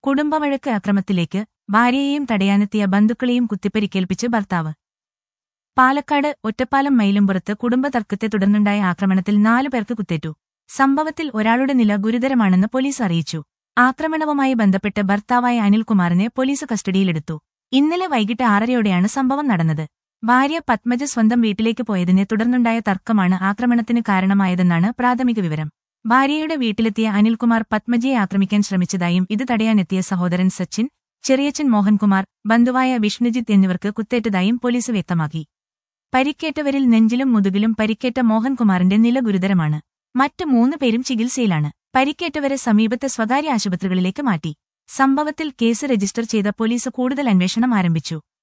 കുടുംബവഴക്ക് അക്രമത്തിലേക്ക് ഭാര്യയെയും തടയാനെത്തിയ ബന്ധുക്കളെയും കുത്തിപ്പരിക്കേൽപ്പിച്ച് ഭർത്താവ് പാലക്കാട് ഒറ്റപ്പാലം മയിലുംപുറത്ത് കുടുംബതർക്കത്തെ തുടർന്നുണ്ടായ ആക്രമണത്തിൽ നാലു പേർക്ക് കുത്തേറ്റു സംഭവത്തിൽ ഒരാളുടെ നില ഗുരുതരമാണെന്ന് പോലീസ് അറിയിച്ചു ആക്രമണവുമായി ബന്ധപ്പെട്ട് ഭർത്താവായ അനിൽകുമാറിനെ പോലീസ് കസ്റ്റഡിയിലെടുത്തു ഇന്നലെ വൈകിട്ട് ആറരയോടെയാണ് സംഭവം നടന്നത് ഭാര്യ പത്മജ സ്വന്തം വീട്ടിലേക്ക് പോയതിനെ തുടർന്നുണ്ടായ തർക്കമാണ് ആക്രമണത്തിന് കാരണമായതെന്നാണ് പ്രാഥമിക വിവരം ഭാര്യയുടെ വീട്ടിലെത്തിയ അനിൽകുമാർ പത്മജയെ ആക്രമിക്കാൻ ശ്രമിച്ചതായും ഇത് തടയാനെത്തിയ സഹോദരൻ സച്ചിൻ ചെറിയച്ചൻ മോഹൻകുമാർ ബന്ധുവായ വിഷ്ണുജിത്ത് എന്നിവർക്ക് കുത്തേറ്റതായും പോലീസ് വ്യക്തമാക്കി പരിക്കേറ്റവരിൽ നെഞ്ചിലും മുതുകിലും പരിക്കേറ്റ മോഹൻകുമാറിന്റെ നില ഗുരുതരമാണ് മറ്റ് മൂന്ന് പേരും ചികിത്സയിലാണ് പരിക്കേറ്റവരെ സമീപത്തെ സ്വകാര്യ ആശുപത്രികളിലേക്ക് മാറ്റി സംഭവത്തിൽ കേസ് രജിസ്റ്റർ ചെയ്ത പോലീസ് കൂടുതൽ അന്വേഷണം ആരംഭിച്ചു